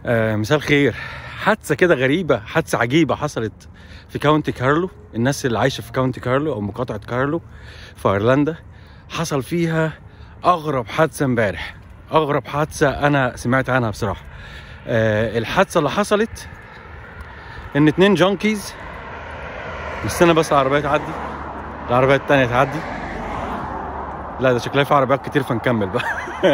آه مساء الخير حادثة كده غريبة حادثة عجيبة حصلت في كاونتي كارلو الناس اللي عايشة في كاونتي كارلو أو مقاطعة كارلو في أيرلندا حصل فيها أغرب حادثة امبارح أغرب حادثة أنا سمعت عنها بصراحة آه الحادثة اللي حصلت إن اتنين جونكيز استنى بس العربية تعدي العربية التانية تعدي لا ده شكلها في عربيات كتير فنكمل بقى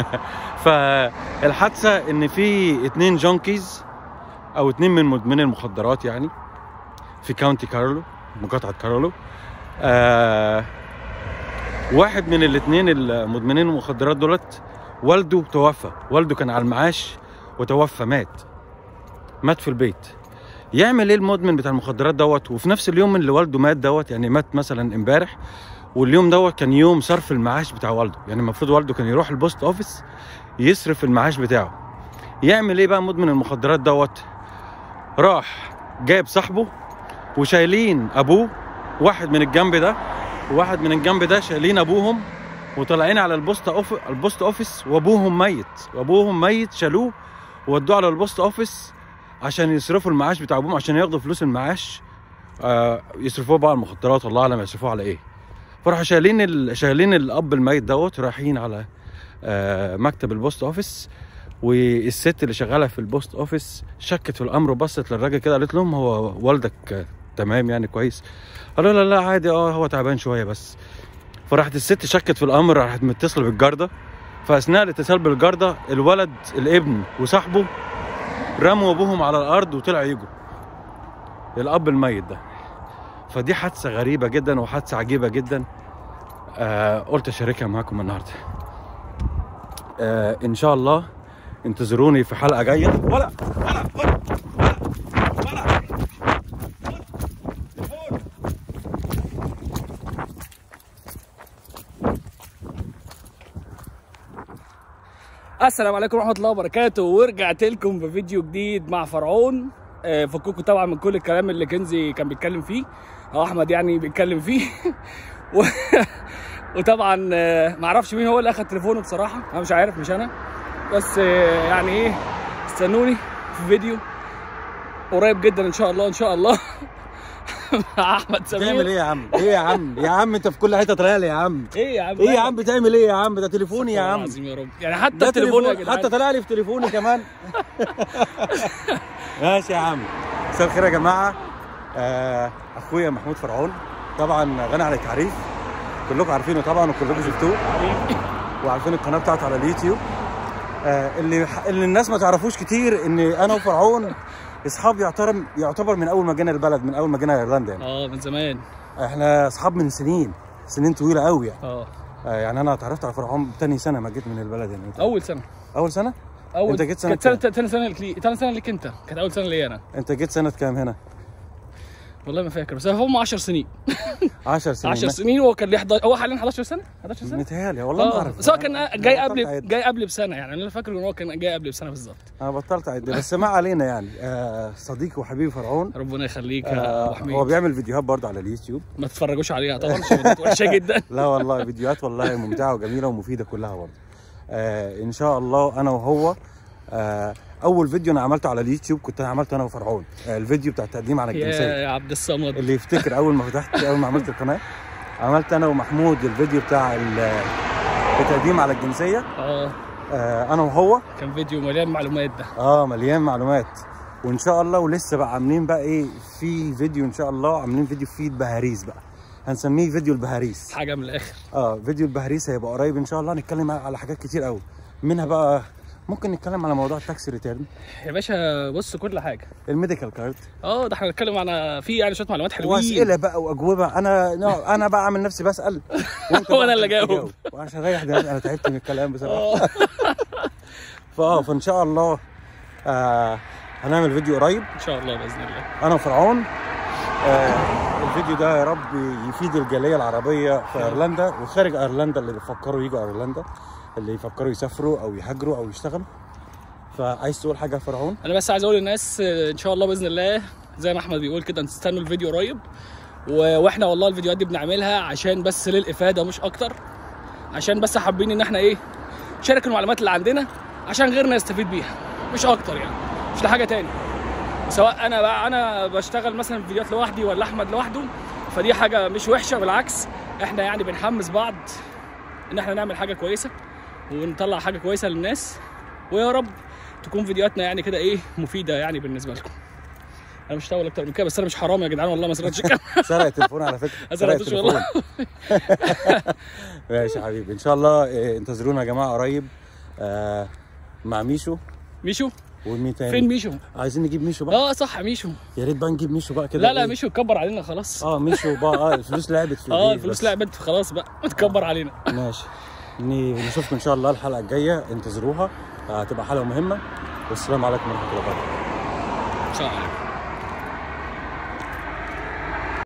فالحادثه ان في اتنين جونكيز او اتنين من مدمني المخدرات يعني في كاونتي كارلو مقاطعه كارلو آه واحد من الاتنين المدمنين المخدرات دولت والده توفى والده كان على المعاش وتوفى مات مات في البيت يعمل ايه المدمن بتاع المخدرات دوت وفي نفس اليوم اللي والده مات دوت يعني مات مثلا امبارح واليوم دوت كان يوم صرف المعاش بتاع والده يعني المفروض والده كان يروح البوست اوفيس يصرف المعاش بتاعه يعمل ايه بقى مدمن المخدرات دوت راح جايب صاحبه وشايلين ابوه واحد من الجنب ده وواحد من الجنب ده شايلين ابوهم وطالعين على البوست اوفيس البوست اوفيس وابوهم ميت وابوهم ميت شالوه وودوه على البوست اوفيس عشان يصرفوا المعاش بتاع ابوهم عشان ياخدوا فلوس المعاش آه يصرفوه بقى على المخدرات الله اعلم يصرفوه على ايه فراحوا شايلين ال... شايلين الاب الميت دوت رايحين على آه مكتب البوست اوفيس والست اللي شغاله في البوست اوفيس شكت في الامر وبصت للراجل كده قالت لهم هو والدك آه، تمام يعني كويس قالوا لا لا عادي اه هو تعبان شويه بس فراحت الست شكت في الامر راحت متصله بالجارده فاثناء الاتصال بالجارده الولد الابن وصاحبه رموا ابوهم على الارض وطلعوا يجوا الاب الميت ده فدي حادثه غريبه جدا وحادثه عجيبه جدا آه قلت اشاركها معاكم النهارده آه ان شاء الله انتظروني في حلقه جايه ولا ولا ولا ولا السلام عليكم ورحمه الله وبركاته ورجعت لكم بفيديو جديد مع فرعون آه، فككوا طبعا من كل الكلام اللي كنزي كان بيتكلم فيه او احمد يعني بيتكلم فيه و... وطبعا آه، معرفش مين هو اللي اخد تليفونه بصراحه انا مش عارف مش انا بس آه، يعني ايه استنوني في فيديو قريب جدا ان شاء الله ان شاء الله مع احمد بتعمل سمير ايه يا عم ايه يا عم يا عم انت في كل حته طالع لي يا عم ايه يا عم ايه يا عم بتعمل ايه يا عم ده تليفوني يا والله عم العظيم يا رب يعني حتى ده التليفون يا تليفون جدعان حتى طلع لي في تليفوني كمان ماشي يا عم مساء الخير يا جماعه آه اخويا محمود فرعون طبعا غني عن التعريف كلكم عارفينه طبعا وكلكم شفتوه وعارفين القناه بتاعته على اليوتيوب آه اللي اللي الناس ما تعرفوش كتير ان انا وفرعون اصحاب يعتبر يعتبر من اول ما جينا البلد من اول ما جينا ايرلندا يعني اه من زمان احنا اصحاب من سنين سنين طويله قوي يعني اه آه يعني انا اتعرفت على فرعون تاني سنه ما جيت من البلد يعني اول سنه اول سنه اول أنت جيت سنة كانت سنه ثاني سنه لك ثاني سنه لك انت كانت اول سنه لي انا انت جيت سنه كام هنا والله ما فاكر بس هم 10 سنين 10 سنين 10 سنين وهو كان ليه 11 هو حاليا 11 سنه 11 سنه متهيألي والله ما اه اعرف بس هو كان أنا جاي بطلت قبل أعد. جاي قبل بسنه يعني انا فاكر ان هو كان جاي قبل بسنه بالظبط انا بطلت اعد بس ما علينا يعني آه صديقي وحبيبي فرعون ربنا يخليك يا ابو آه هو حميد بيعمل فيديوهات برضه على اليوتيوب ما تتفرجوش عليها طبعا عشان كانت وحشه جدا لا والله فيديوهات والله ممتعه وجميله ومفيده كلها برضه آه ان شاء الله انا وهو آه اول فيديو انا عملته على اليوتيوب كنت انا عملته انا وفرعون آه الفيديو بتاع التقديم على يا الجنسيه يا عبد الصمد اللي يفتكر اول ما فتحت اول ما عملت القناه عملت انا ومحمود الفيديو بتاع ال- التقديم على الجنسيه اه آه انا وهو كان فيديو مليان معلومات ده اه مليان معلومات وان شاء الله ولسه بقى عاملين بقى ايه في فيديو ان شاء الله عاملين فيديو فيه البهاريس بقى هنسميه فيديو البهاريس حاجه من الاخر اه فيديو البهاريس هيبقى قريب ان شاء الله نتكلم على حاجات كتير قوي منها بقى ممكن نتكلم على موضوع التاكسي ريتيرن يا باشا بص كل حاجه الميديكال كارد اه ده احنا هنتكلم عن في يعني شويه معلومات حلوين واسئله بقى واجوبه انا no, انا بقى اعمل نفسي بسال وانت بقى وأنا اللي تجاوب. جاوب. وعشان اريح دماغي انا تعبت من الكلام بصراحه اه فاه فان شاء الله آه هنعمل فيديو قريب ان شاء الله باذن الله انا وفرعون آه الفيديو ده يا رب يفيد الجاليه العربيه في ايرلندا وخارج ايرلندا اللي بيفكروا يجوا ايرلندا اللي يفكروا يسافروا او يهاجروا او يشتغلوا فعايز تقول حاجه يا فرعون انا بس عايز اقول للناس آه، ان شاء الله باذن الله زي ما احمد بيقول كده تستنوا الفيديو قريب و- واحنا والله الفيديوهات دي بنعملها عشان بس للافاده مش اكتر عشان بس حابين ان احنا ايه نشارك المعلومات اللي عندنا عشان غيرنا يستفيد بيها مش اكتر يعني مش لحاجه تاني سواء انا بقى انا بشتغل مثلا فيديوهات لوحدي ولا احمد لوحده فدي حاجه مش وحشه بالعكس احنا يعني بنحمس بعض ان احنا نعمل حاجه كويسه ونطلع حاجه كويسه للناس ويا رب تكون فيديوهاتنا يعني كده ايه مفيده يعني بالنسبه لكم انا مش هطول اكتر من كده بس انا مش حرام يا جدعان والله ما سرقتش الكاميرا سرق التليفون على فكره ما سرق سرقتوش والله التليفون ماشي يا حبيبي ان شاء الله إيه، انتظرونا يا جماعه قريب آه مع ميشو ميشو ومين تاني فين ميشو عايزين نجيب ميشو بقى اه صح ميشو يا ريت بقى نجيب ميشو بقى كده لا لا إيه؟ ميشو اتكبر علينا خلاص اه ميشو بقى اه الفلوس لعبت في اه إيديه الفلوس بس. لعبت خلاص بقى اتكبر علينا ماشي ن- نشوفكم ان شاء الله الحلقه الجايه انتظروها هتبقى حلقه مهمه والسلام عليكم ورحمه الله وبركاته ان شاء الله